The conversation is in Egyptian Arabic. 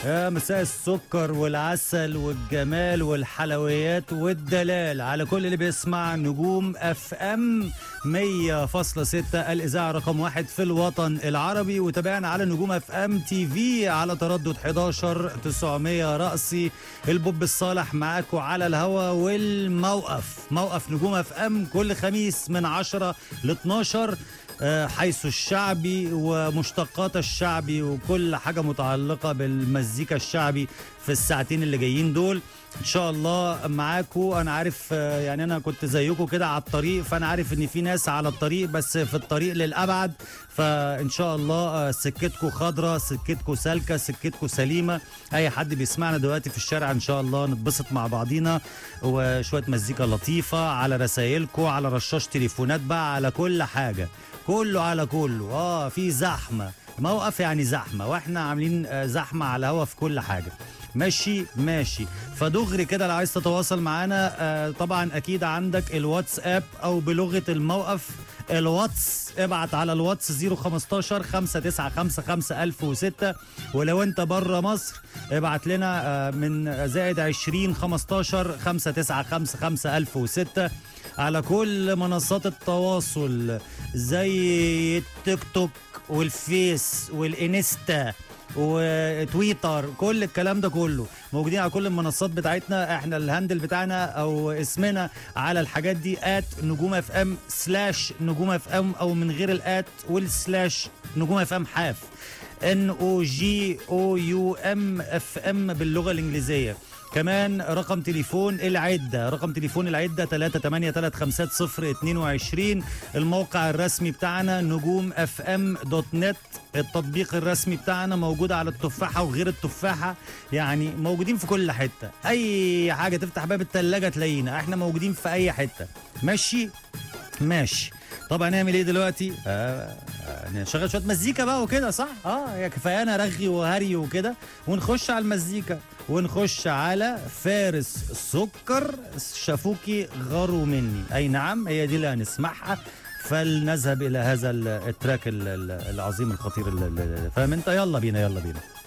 يا مساء السكر والعسل والجمال والحلويات والدلال على كل اللي بيسمع نجوم اف ام 100.6 الاذاعه رقم واحد في الوطن العربي وتابعنا على نجوم اف ام تي في على تردد 11 900 رأسي البوب الصالح معاكم على الهوا والموقف موقف نجوم اف ام كل خميس من 10 ل 12 آه، حيث الشعبي ومشتقات الشعبي وكل حاجة متعلقة بالمزيكا الشعبي في الساعتين اللي جايين دول ان شاء الله معاكم انا عارف آه، يعني انا كنت زيكم كده على الطريق فانا عارف ان في ناس على الطريق بس في الطريق للابعد فان شاء الله آه، سكتكم خضرة سكتكم سالكة سكتكم سليمة اي حد بيسمعنا دلوقتي في الشارع ان شاء الله نتبسط مع بعضينا وشوية مزيكا لطيفة على رسايلكم على رشاش تليفونات بقى على كل حاجة كله على كله اه في زحمة موقف يعني زحمة واحنا عاملين آه، زحمة على الهوا في كل حاجة ماشي ماشي فدغري كده لو عايز تتواصل معانا آه طبعا اكيد عندك الواتساب او بلغه الموقف الواتس ابعت على الواتس 015 5955 1006 ولو انت بره مصر ابعت لنا آه من زائد 20 15 5955 1006 على كل منصات التواصل زي التيك توك والفيس والانستا وتويتر كل الكلام ده كله موجودين على كل المنصات بتاعتنا احنا الهاندل بتاعنا او اسمنا على الحاجات دي ات نجوم اف ام سلاش نجوم اف ام او من غير الات والسلاش نجوم اف ام حاف ان او جي او يو ام اف ام باللغه الانجليزيه كمان رقم تليفون العدة رقم تليفون العدة 3835022 الموقع الرسمي بتاعنا نجوم اف ام دوت نت التطبيق الرسمي بتاعنا موجود على التفاحة وغير التفاحة يعني موجودين في كل حتة أي حاجة تفتح باب التلاجة تلاقينا احنا موجودين في أي حتة ماشي ماشي طب هنعمل ايه دلوقتي؟ آه آه، نشغل شويه مزيكا بقى وكده صح؟ اه يا كفايانا رغي وهري وكده ونخش على المزيكا ونخش على فارس سكر شافوكي غاروا مني اي نعم هي دي اللي هنسمعها فلنذهب الى هذا ال- التراك ال- ال- العظيم الخطير ال- ال- فاهم انت يلا بينا يلا بينا